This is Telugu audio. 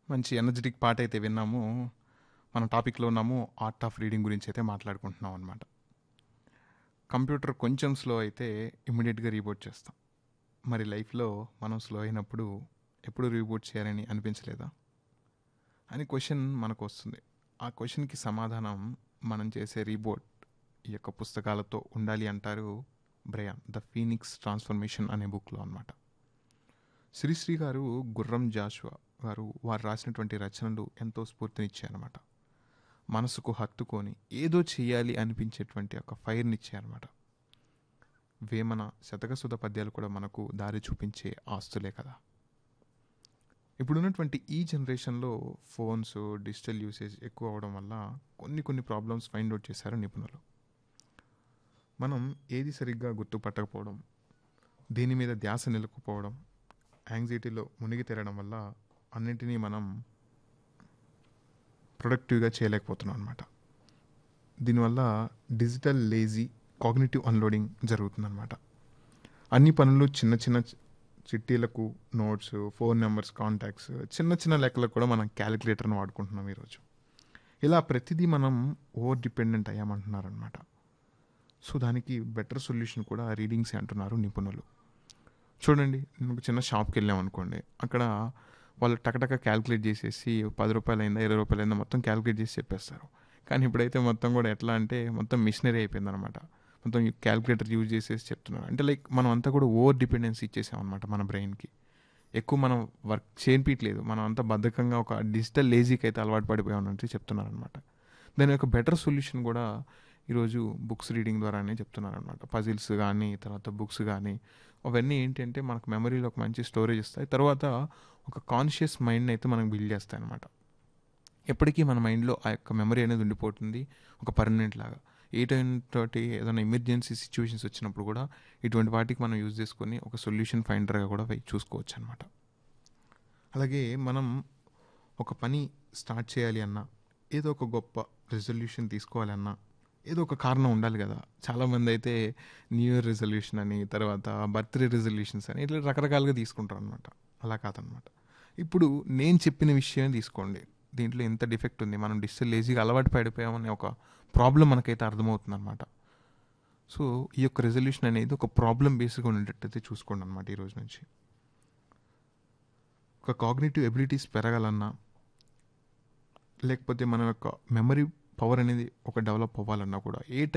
మంచి ఎనర్జెటిక్ పాట అయితే విన్నాము మన టాపిక్లో ఉన్నాము ఆర్ట్ ఆఫ్ రీడింగ్ గురించి అయితే మాట్లాడుకుంటున్నాం అనమాట కంప్యూటర్ కొంచెం స్లో అయితే ఇమ్మీడియట్గా రీబోట్ చేస్తాం మరి లైఫ్లో మనం స్లో అయినప్పుడు ఎప్పుడు రీబోట్ చేయాలని అనిపించలేదా అని క్వశ్చన్ మనకు వస్తుంది ఆ క్వశ్చన్కి సమాధానం మనం చేసే రీబోట్ ఈ యొక్క పుస్తకాలతో ఉండాలి అంటారు బ్రయాన్ ద ఫీనిక్స్ ట్రాన్స్ఫర్మేషన్ అనే బుక్లో అనమాట శ్రీశ్రీ గారు గుర్రం జాషువా గారు వారు రాసినటువంటి రచనలు ఎంతో స్ఫూర్తినిచ్చాయన్నమాట మనసుకు హత్తుకొని ఏదో చేయాలి అనిపించేటువంటి ఒక ఫైర్ని ఇచ్చాయన్నమాట వేమన శతకసుధ పద్యాలు కూడా మనకు దారి చూపించే ఆస్తులే కదా ఇప్పుడున్నటువంటి ఈ జనరేషన్లో ఫోన్స్ డిజిటల్ యూసేజ్ ఎక్కువ అవడం వల్ల కొన్ని కొన్ని ప్రాబ్లమ్స్ ఫైండ్ అవుట్ చేశారు నిపుణులు మనం ఏది సరిగ్గా గుర్తుపట్టకపోవడం దీని మీద ధ్యాస నిలుపుకోవడం యాంగ్జైటీలో మునిగి తేరడం వల్ల అన్నింటినీ మనం ప్రొడక్టివ్గా చేయలేకపోతున్నాం అనమాట దీనివల్ల డిజిటల్ లేజీ కాగ్నిటివ్ అన్లోడింగ్ జరుగుతుందన్నమాట అన్ని పనులు చిన్న చిన్న చిట్టీలకు నోట్స్ ఫోన్ నెంబర్స్ కాంటాక్ట్స్ చిన్న చిన్న లెక్కలకు కూడా మనం క్యాలిక్యులేటర్ని వాడుకుంటున్నాం ఈరోజు ఇలా ప్రతిదీ మనం ఓవర్ డిపెండెంట్ అయ్యామంటున్నారనమాట సో దానికి బెటర్ సొల్యూషన్ కూడా రీడింగ్సే అంటున్నారు నిపుణులు చూడండి నేను ఒక చిన్న షాప్కి వెళ్ళాం అనుకోండి అక్కడ వాళ్ళు టకటక క్యాలిక్యులేట్ చేసేసి పది రూపాయలు అయిందా ఇరవై రూపాయలు అయిందా మొత్తం క్యాలిక్యులేట్ చేసి చెప్పేస్తారు కానీ ఇప్పుడైతే మొత్తం కూడా ఎట్లా అంటే మొత్తం మిషనరీ అయిపోయింది అనమాట మొత్తం క్యాలిక్యులేటర్ యూజ్ చేసేసి చెప్తున్నారు అంటే లైక్ మనం అంతా కూడా ఓవర్ డిపెండెన్సీ ఇచ్చేసాం అనమాట మన బ్రెయిన్కి ఎక్కువ మనం వర్క్ చేయించట్లేదు మనం అంతా బద్ధకంగా ఒక డిజిటల్ లేజీకి అయితే అలవాటు పడిపోయామన్నట్టు చెప్తున్నారు అనమాట దాని యొక్క బెటర్ సొల్యూషన్ కూడా ఈరోజు బుక్స్ రీడింగ్ ద్వారానే చెప్తున్నారు అనమాట పజిల్స్ కానీ తర్వాత బుక్స్ కానీ అవన్నీ ఏంటంటే మనకు మెమరీలో ఒక మంచి స్టోరేజ్ ఇస్తాయి తర్వాత ఒక కాన్షియస్ మైండ్ని అయితే మనకు బిల్డ్ చేస్తాయి అనమాట ఎప్పటికీ మన మైండ్లో ఆ యొక్క మెమరీ అనేది ఉండిపోతుంది ఒక పర్మనెంట్ లాగా ఏ టైం తోటి ఏదైనా ఎమర్జెన్సీ సిచ్యువేషన్స్ వచ్చినప్పుడు కూడా ఇటువంటి వాటికి మనం యూజ్ చేసుకొని ఒక సొల్యూషన్ ఫైండర్గా కూడా చూసుకోవచ్చు అనమాట అలాగే మనం ఒక పని స్టార్ట్ చేయాలి అన్నా ఏదో ఒక గొప్ప రెజల్యూషన్ తీసుకోవాలి అన్నా ఏదో ఒక కారణం ఉండాలి కదా చాలామంది అయితే న్యూ ఇయర్ రెజల్యూషన్ అని తర్వాత బర్త్డే రెజల్యూషన్స్ అని ఇట్లా రకరకాలుగా తీసుకుంటారు అనమాట అలా కాదనమాట ఇప్పుడు నేను చెప్పిన విషయం తీసుకోండి దీంట్లో ఎంత డిఫెక్ట్ ఉంది మనం డిజిటల్ లేజీగా అలవాటు పడిపోయామనే ఒక ప్రాబ్లం మనకైతే అర్థమవుతుంది అనమాట సో ఈ యొక్క రెజల్యూషన్ అనేది ఒక ప్రాబ్లం బేస్గా ఉండేటట్టయితే చూసుకోండి అనమాట ఈరోజు నుంచి ఒక కాగ్నేటివ్ ఎబిలిటీస్ పెరగాలన్నా లేకపోతే మన యొక్క మెమరీ పవర్ అనేది ఒక డెవలప్ అవ్వాలన్నా కూడా ఏ